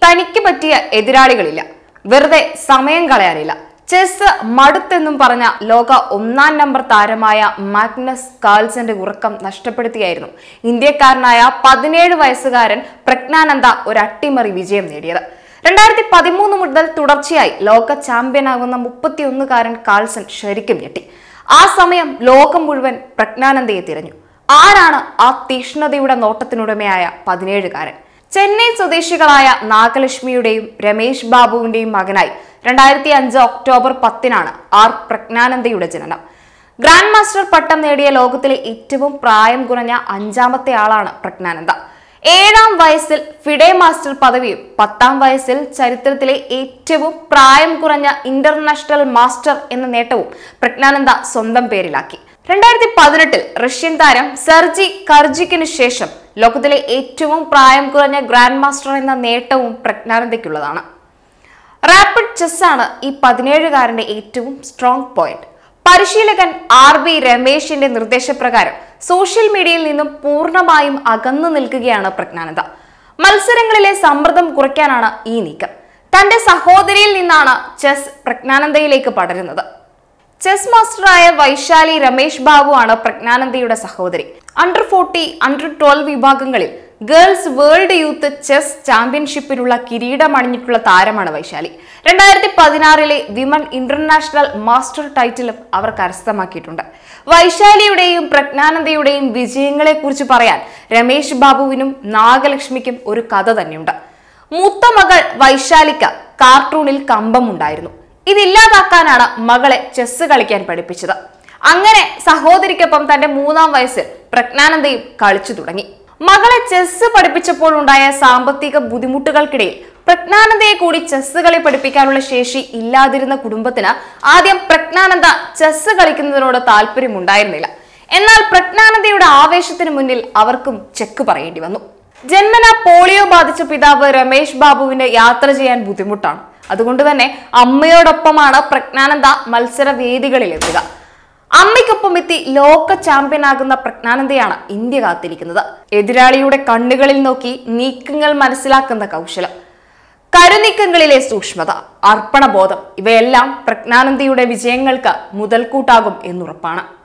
തനിക്ക് പറ്റിയ എതിരാളികളില്ല വെറുതെ സമയം കളയാനില്ല ചെസ് മടുത്തെന്നും പറഞ്ഞ ലോക ഒന്നാം നമ്പർ താരമായ മാഗ്നസ് കാൾസന്റെ ഉറക്കം നഷ്ടപ്പെടുത്തിയായിരുന്നു ഇന്ത്യക്കാരനായ പതിനേഴ് വയസ്സുകാരൻ പ്രജ്ഞാനന്ദ ഒരു അട്ടിമറി വിജയം നേടിയത് രണ്ടായിരത്തി പതിമൂന്ന് മുതൽ തുടർച്ചയായി ലോക ചാമ്പ്യനാകുന്ന മുപ്പത്തിയൊന്നുകാരൻ കാൾസൺ ശരിക്കും ഞെട്ടി ആ സമയം ലോകം മുഴുവൻ പ്രജ്ഞാനന്ദയെ തിരഞ്ഞു ആരാണ് ആ തീഷ്ണതയുടെ നോട്ടത്തിനുടമയായ പതിനേഴുകാരൻ ചെന്നൈ സ്വദേശികളായ നാഗലക്ഷ്മിയുടെയും രമേശ് ബാബുവിന്റെയും മകനായി രണ്ടായിരത്തി അഞ്ച് ഒക്ടോബർ പത്തിനാണ് ആർ പ്രജ്ഞാനന്ദയുടെ ജനനം ഗ്രാൻഡ് മാസ്റ്റർ പട്ടം നേടിയ ലോകത്തിലെ ഏറ്റവും പ്രായം കുറഞ്ഞ അഞ്ചാമത്തെ ആളാണ് പ്രജ്ഞാനന്ദ ഏഴാം വയസ്സിൽ ഫിഡെ മാസ്റ്റർ പദവിയും പത്താം വയസ്സിൽ ചരിത്രത്തിലെ ഏറ്റവും പ്രായം കുറഞ്ഞ ഇന്റർനാഷണൽ മാസ്റ്റർ എന്ന നേട്ടവും പ്രജ്ഞാനന്ദ സ്വന്തം പേരിലാക്കി രണ്ടായിരത്തി പതിനെട്ടിൽ റഷ്യൻ താരം സെർജി കർജിക്കിന് ശേഷം ലോകത്തിലെ ഏറ്റവും പ്രായം കുറഞ്ഞ ഗ്രാൻഡ് മാസ്റ്റർ എന്ന നേട്ടവും പ്രജ്ഞാനന്ദയ്ക്കുള്ളതാണ് റാപ്പിഡ് ചെസ്സാണ് ഈ പതിനേഴുകാരന്റെ ഏറ്റവും സ്ട്രോങ് പോയിന്റ് പരിശീലകൻ ആർ ബി രമേശിന്റെ നിർദ്ദേശപ്രകാരം സോഷ്യൽ മീഡിയയിൽ നിന്നും പൂർണ്ണമായും അകന്നു നിൽക്കുകയാണ് പ്രജ്ഞാനന്ദ മത്സരങ്ങളിലെ സമ്മർദ്ദം കുറയ്ക്കാനാണ് ഈ നീക്കം തന്റെ സഹോദരിയിൽ നിന്നാണ് ചെസ് പ്രജ്ഞാനന്ദയിലേക്ക് പടരുന്നത് ചെസ് മാസ്റ്ററായ വൈശാലി രമേശ് ബാബു ആണ് പ്രജ്ഞാനന്ദയുടെ സഹോദരി അണ്ടർ ഫോർട്ടി അണ്ടർ ട്വൽവ് വിഭാഗങ്ങളിൽ ഗേൾസ് വേൾഡ് യൂത്ത് ചെസ് ചാമ്പ്യൻഷിപ്പിനുള്ള കിരീടമണിഞ്ഞിട്ടുള്ള താരമാണ് വൈശാലി രണ്ടായിരത്തി പതിനാറിലെ വിമൺ ഇന്റർനാഷണൽ മാസ്റ്റർ ടൈറ്റിലും അവർ കരസ്ഥമാക്കിയിട്ടുണ്ട് വൈശാലിയുടെയും പ്രജ്ഞാനന്ദയുടെയും വിജയങ്ങളെക്കുറിച്ച് പറയാൻ രമേശ് ബാബുവിനും നാഗലക്ഷ്മിക്കും ഒരു കഥ തന്നെയുണ്ട് മൂത്ത മകൾ വൈശാലിക്ക് കാർട്ടൂണിൽ കമ്പമുണ്ടായിരുന്നു ഇതില്ലാതാക്കാനാണ് മകളെ ചെസ് കളിക്കാൻ പഠിപ്പിച്ചത് അങ്ങനെ സഹോദരിക്കൊപ്പം തന്റെ മൂന്നാം വയസ്സിൽ പ്രജ്ഞാനന്ദയും കളിച്ചു തുടങ്ങി മകളെ ചെസ് പഠിപ്പിച്ചപ്പോൾ ഉണ്ടായ സാമ്പത്തിക ബുദ്ധിമുട്ടുകൾക്കിടയിൽ പ്രജ്ഞാനന്ദയെ കൂടി ചെസ് കളി പഠിപ്പിക്കാനുള്ള ശേഷി ഇല്ലാതിരുന്ന കുടുംബത്തിന് ആദ്യം പ്രജ്ഞാനന്ദ ചെസ് കളിക്കുന്നതിനോട് താല്പര്യമുണ്ടായിരുന്നില്ല എന്നാൽ പ്രജ്ഞാനന്ദയുടെ ആവേശത്തിന് മുന്നിൽ അവർക്കും ചെക്ക് പറയേണ്ടി വന്നു ജന്മന പോളിയോ ബാധിച്ച പിതാവ് രമേശ് ബാബുവിന് യാത്ര ചെയ്യാൻ ബുദ്ധിമുട്ടാണ് അതുകൊണ്ട് തന്നെ അമ്മയോടൊപ്പമാണ് പ്രജ്ഞാനന്ദ മത്സര വേദികളിലെത്തുക അമ്മയ്ക്കൊപ്പം എത്തി ലോക ചാമ്പ്യനാകുന്ന പ്രജ്ഞാനന്ദയാണ് ഇന്ത്യ കാത്തിരിക്കുന്നത് എതിരാളിയുടെ കണ്ണുകളിൽ നോക്കി നീക്കങ്ങൾ മനസ്സിലാക്കുന്ന കൗശലം കരുനീക്കങ്ങളിലെ സൂക്ഷ്മത അർപ്പണബോധം ഇവയെല്ലാം പ്രജ്ഞാനന്ദയുടെ വിജയങ്ങൾക്ക് മുതൽക്കൂട്ടാകും എന്നുറപ്പാണ്